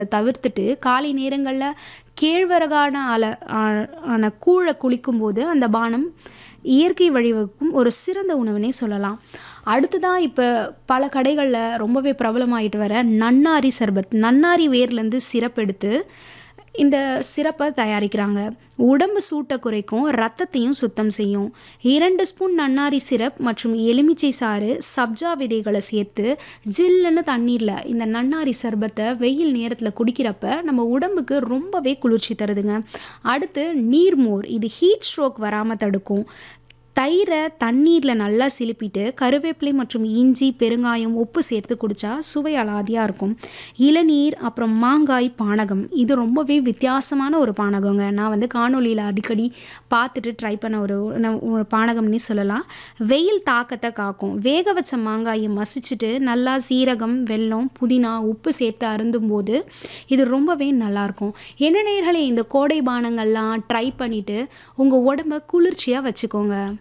தவிர்த்துட்டு காலை நேரங்களில் கேழ்வரகான அல ஆ- ஆன கூழை குளிக்கும்போது அந்த பானம் இயற்கை வழிவகுக்கும் ஒரு சிறந்த உணவுனே சொல்லலாம் அடுத்ததாக இப்போ பல கடைகளில் ரொம்பவே பிரபலமாயிட்டு வர நன்னாரி சர்பத் நன்னாரி வேர்லேருந்து சிரப் எடுத்து இந்த சிரப்பை தயாரிக்கிறாங்க உடம்பு சூட்டை குறைக்கும் ரத்தத்தையும் சுத்தம் செய்யும் இரண்டு ஸ்பூன் நன்னாரி சிரப் மற்றும் எலுமிச்சை சாறு சப்ஜா விதைகளை சேர்த்து ஜில்லுன்னு தண்ணீரில் இந்த நன்னாரி சர்பத்தை வெயில் நேரத்தில் குடிக்கிறப்ப நம்ம உடம்புக்கு ரொம்பவே குளிர்ச்சி தருதுங்க அடுத்து நீர்மோர் இது ஹீட் ஸ்ட்ரோக் வராமல் தடுக்கும் தயிரை தண்ணீரில் நல்லா சிலுப்பிட்டு கருவேப்பிலை மற்றும் இஞ்சி பெருங்காயம் உப்பு சேர்த்து குடித்தா சுவை அலாதியாக இருக்கும் இளநீர் அப்புறம் மாங்காய் பானகம் இது ரொம்பவே வித்தியாசமான ஒரு பானகங்க நான் வந்து காணொளியில் அடிக்கடி பார்த்துட்டு ட்ரை பண்ண ஒரு உணவு- ஒரு பானகம்னே சொல்லலாம் வெயில் தாக்கத்தை காக்கும் வேக வச்ச மாங்காயை மசிச்சுட்டு நல்லா சீரகம் வெல்லம் புதினா உப்பு சேர்த்து அருந்தும்போது இது ரொம்பவே நல்லாயிருக்கும் என்ன நேயர்களே இந்த கோடை பானங்கள்லாம் ட்ரை பண்ணிவிட்டு உங்கள் உடம்ப குளிர்ச்சியாக வச்சுக்கோங்க